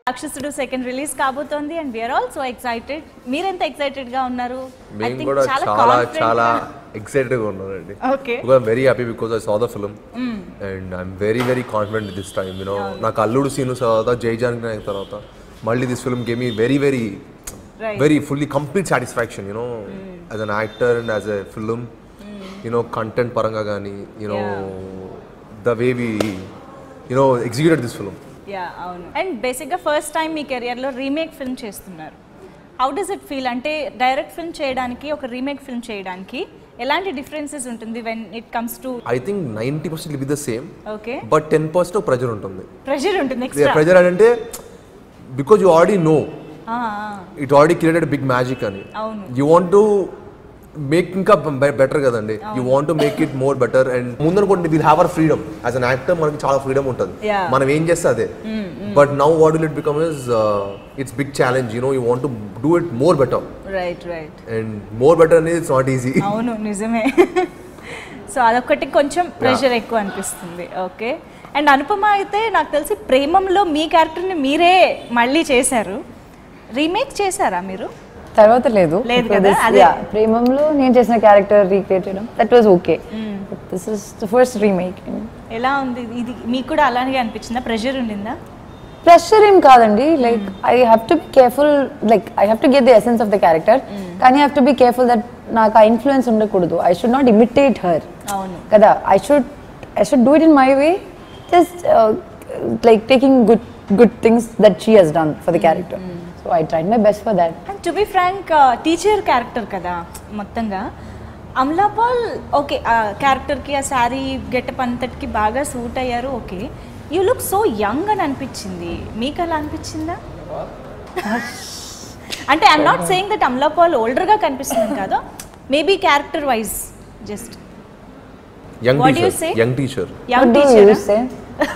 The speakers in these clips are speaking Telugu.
రాక్షసుడు సెకండ్ రిలీజ్ కాబోతోంది and we're all so excited మీరెంత ఎక్సైటెడ్ గా ఉన్నారు I మేము think కూడా చాలా confident చాలా గా- ఎక్సైటెడ్ గా ఉన్నానండి Okay. I'm very happy because I saw the film and I'm very very confident this time you know నాకు అల్లుడు సీను తర్వాత జై జానకి నాయక్ తర్వాత మళ్ళీ this film gave me very very Right. Very fully complete satisfaction you know as an actor and as a film you know content పరంగా కానీ you know the way we you know executed this film ya అవును అండ్ బేసిక్గా ఫస్ట్ టైం మీ కెరియర్లో రీమేక్ ఫిల్మ్ చేస్తున్నారు హౌ డస్ ఇట్ ఫీల్ అంటే డైరెక్ట్ ఫిల్మ్ చేయడానికి ఒక రీమేక్ ఫిల్మ్ చేయడానికి ఎలాంటి డిఫరెన్సెస్ ఉంటుంది when it comes to I think ninety percent will be the same okay but ten percent pressure ఉంటుంది ప్రెషర్ ఉంటుంది ఎక్స్ట్రా ప్రెజర్ అంటే because you already know it already created big magic అని అవును. యూ వాంట్ టు మేక్ ఇంకా బెటర్ కదండి you want to make it more better and ముందనుకోండి will have our freedom as an actor మనకి చాలా ఫ్రీడమ్ ఉంటుంది Yeah. మనం ఏం చేస్తే అదే but now what will it become is it's big challenge you know you want to do it more better right right and more better అనేది ఇట్స్ నాట్ ఈజీ అవును నిజమే సో అదొకటి కొంచెం ప్రెషర్ ఎక్కువ అనిపిస్తుంది ఓకే అండ్ అనుపమ అయితే నాకు తెలిసి ప్రేమంలో మీ క్యారెక్టర్ని మీరే మళ్ళీ చేశారు రీమేక్ చేశారా మీరు తర్వాత లేదు లేదు ఇప్పుడు కదా, this- అదే. yeah, ప్రేమంలో నేను చేసిన క్యారెక్టర్ రీక్రియేట్ చేయడం that was okay this is the first remake ఎలా ఉంది ఇది మీకు కూడా అలానే అనిపించిందా ప్రెషర్ ఉండిందా ప్రెషర్ ఏం కాదండి like I have to be careful like I have to get the essence of the character కానీ have to be careful that నాకు ఆ ఇన్ఫ్లుయెన్స్ ఉండకూడదు I should not imitate her అవును కదా I should I should do it in my way just like taking good good things that she has done for the character so I tried my best for that and to be Frank teacher character కదా మొత్తంగా అమలాపాల్ ఓకే ఆ క్యారెక్టర్కి ఆ శారీ గెటప్ అంతటికి బాగా సూట్ అయ్యారు okay you look so young అని అనిపించింది మీకు అలా అనిపించిందా అంటే I'm not saying that Amala Paul ఓల్డర్గా కనిపిస్తుంది కాదు maybe character wise just young What do you say? Teacher young teacher young What do you teacher say?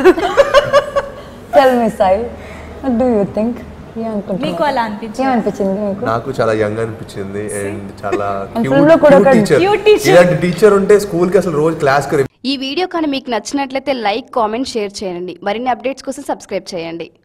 Tell me, Sai. What do you think? ఏమనుకుంటున్నావు? మీకు అలా అనిపించింది ఏమనిపించింది మీకు నాకు చాలా యంగ్ అనిపించింది అండ్ చాలా And film లో కూడా ఒక టీచర్ cute teacher. ఇలాంటి టీచర్ ఉంటే స్కూల్ కి అసలు రోజు క్లాస్ కి ఈ వీడియో కానీ మీకు నచ్చినట్లయితే లైక్ కామెంట్ షేర్ చేయండి మరిన్ని అప్డేట్స్ కోసం సబ్స్క్రైబ్ చేయండి